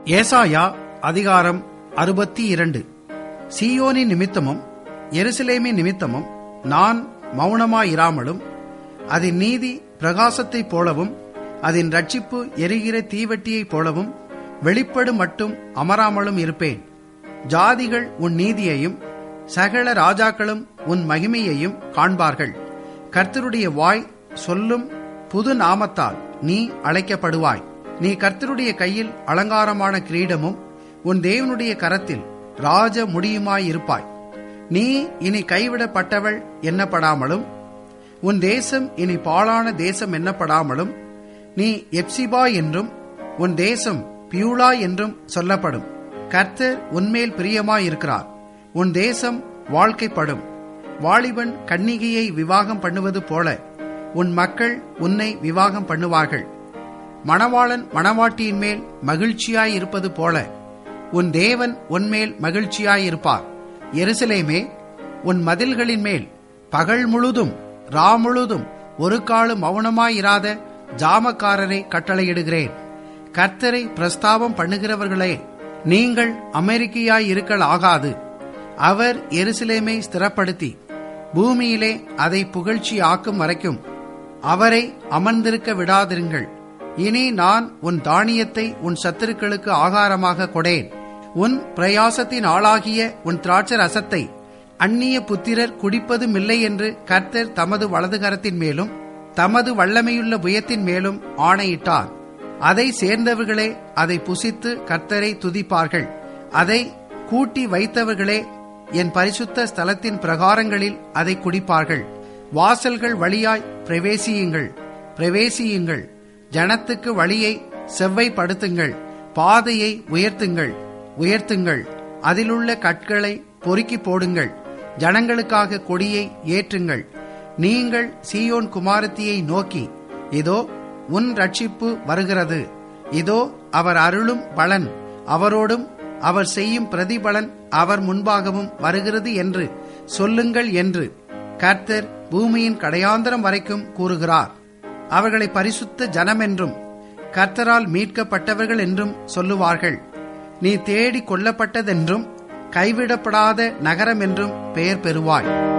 ஏசாயா அதிகாரம் அறுபத்தி இரண்டு சீயோனின் நிமித்தமும் எருசலேமின் நிமித்தமும் நான் மௌனமாயிராமலும் அதன் நீதி பிரகாசத்தைப் போலவும் அதன் ரட்சிப்பு எரிகிற தீவட்டியைப் போலவும் வெளிப்படும் மட்டும் அமராமலும் இருப்பேன் ஜாதிகள் உன் நீதியையும் சகல ராஜாக்களும் உன் மகிமையையும் காண்பார்கள் கர்த்தருடைய வாய் சொல்லும் புது நாமத்தால் நீ அழைக்கப்படுவாய் நீ கர்த்தருடைய கையில் அலங்காரமான கிரீடமும் உன் தேவனுடைய கரத்தில் ராஜ முடியுமாயிருப்பாய் நீ இனி கைவிடப்பட்டவள் எண்ணப்படாமலும் உன் தேசம் இனி பாழான தேசம் எண்ணப்படாமலும் நீ எப்சிபா என்றும் உன் தேசம் பியூலா என்றும் சொல்லப்படும் கர்த்தர் உன்மேல் பிரியமாயிருக்கிறார் உன் தேசம் வாழ்க்கைப்படும் வாலிபன் கன்னிகையை விவாகம் பண்ணுவது போல உன் மக்கள் உன்னை விவாகம் பண்ணுவார்கள் மணவாளன் மணவாட்டியின் மேல் மகிழ்ச்சியாயிருப்பது போல உன் தேவன் உன்மேல் மகிழ்ச்சியாயிருப்பார் எருசலேமே உன் மதில்களின் மேல் பகல் முழுதும் ரா முழுதும் ஒரு காலம் மௌனமாயிராத ஜாமக்காரரை கட்டளையிடுகிறேன் கர்த்தரை பிரஸ்தாபம் பண்ணுகிறவர்களே நீங்கள் அமெரிக்கையாயிருக்கல் ஆகாது அவர் எருசலேமை ஸ்திரப்படுத்தி பூமியிலே அதை புகழ்ச்சி ஆக்கும் வரைக்கும் அவரை அமர்ந்திருக்க விடாதிருங்கள் இனி நான் உன் தானியத்தை உன் சத்துருக்களுக்கு ஆகாரமாக கொடேன் உன் பிரயாசத்தின் ஆளாகிய உன் திராட்சை ரசத்தை அந்நிய புத்திரர் குடிப்பதுமில்லை என்று கர்த்தர் தமது வலதுகரத்தின் மேலும் தமது வல்லமையுள்ள புயத்தின் மேலும் ஆணையிட்டார் அதை சேர்ந்தவர்களே அதை புசித்து கர்த்தரை துதிப்பார்கள் அதை கூட்டி வைத்தவர்களே என் பரிசுத்த ஸ்தலத்தின் பிரகாரங்களில் அதை குடிப்பார்கள் வாசல்கள் வழியாய் பிரவேசியுங்கள் பிரவேசியுங்கள் ஜனத்துக்கு வழியை செவ்வைப்படுத்துங்கள் பாதையை உயர்த்துங்கள் உயர்த்துங்கள் அதிலுள்ள கற்களை பொறுக்கி போடுங்கள் ஜனங்களுக்காக கொடியை ஏற்றுங்கள் நீங்கள் சீயோன் குமாரத்தியை நோக்கி இதோ உன் ரட்சிப்பு வருகிறது இதோ அவர் அருளும் பலன் அவரோடும் அவர் செய்யும் பிரதிபலன் அவர் முன்பாகவும் வருகிறது என்று சொல்லுங்கள் என்று கர்த்தர் பூமியின் கடையாந்தரம் வரைக்கும் கூறுகிறார் அவர்களை பரிசுத்த ஜனமென்றும் கர்த்தரால் மீட்கப்பட்டவர்கள் என்றும் சொல்லுவார்கள் நீ தேடி கொல்லப்பட்டதென்றும் கைவிடப்படாத நகரம் என்றும் பெயர் பெறுவாய்